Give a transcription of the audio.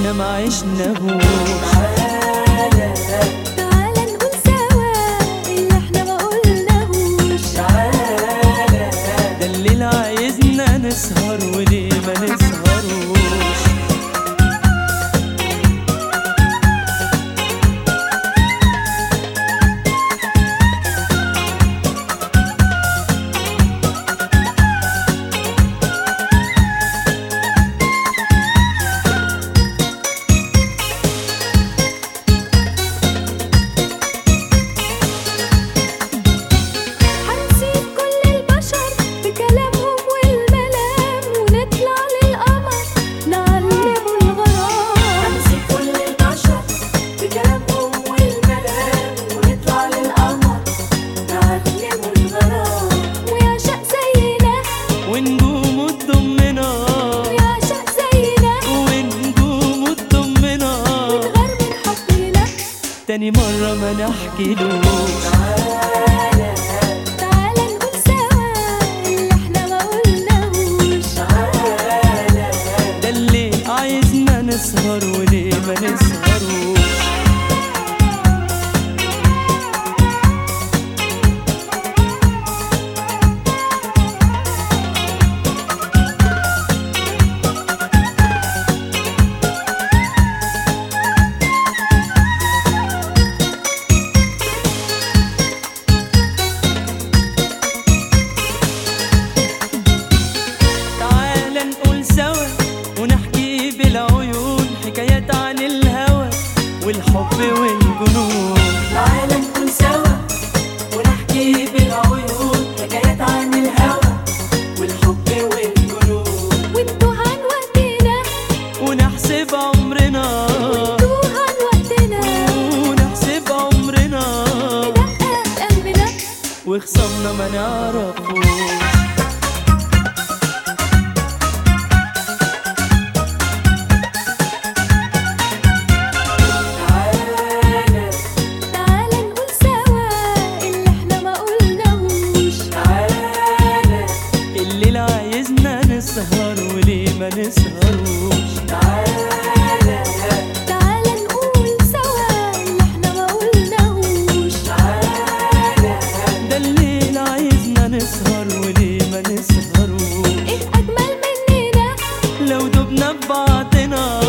احنا ما عشناهوش تعالى تعالى نقول سوا اللي احنا ما قلناهوش تعالى ده الليل عايزنا نسهر وليه ما نسهروش هنسيب كل البشر بكلامهم والملام ونطلع للقمر نعلمه الغرام هنسيب كل البشر بكلامهم والملام ونطلع للقمر نعلمه الغرام ويعشق زينا ونجوم تضمنا ويعشق زينا ونجوم تضمنا ونغير من حبنا تاني مرة ما نحكيلوش تعالى تعالى نقول سوا اللي احنا ما قلناهوش تعالى ده اللي عايزنا نسهر وليه ما نسهروش تعالى نقول سوا ونحكي بالعيون حكايات عن الهوى والحب والجنون تعالى نكون سوا ونحكي بالعيون حكايات عن الهوى والحب والجنون وانتوا عن وقتنا ونحسب عمرنا وانتوا عن وقتنا ونحسب عمرنا بدقة قلبنا وخصمنا ما نعرفوش تعالى تعالى نقول سوا اللي احنا ما قلناهوش تعالى الليل عايزنا نسهر وليه ما نسهروش تعالى تعالى نقول سوا اللي احنا ما قلناهوش تعالى ده الليل عايزنا نسهر وليه ما نسهروش ايه اجمل مننا لو دبنا ببعضنا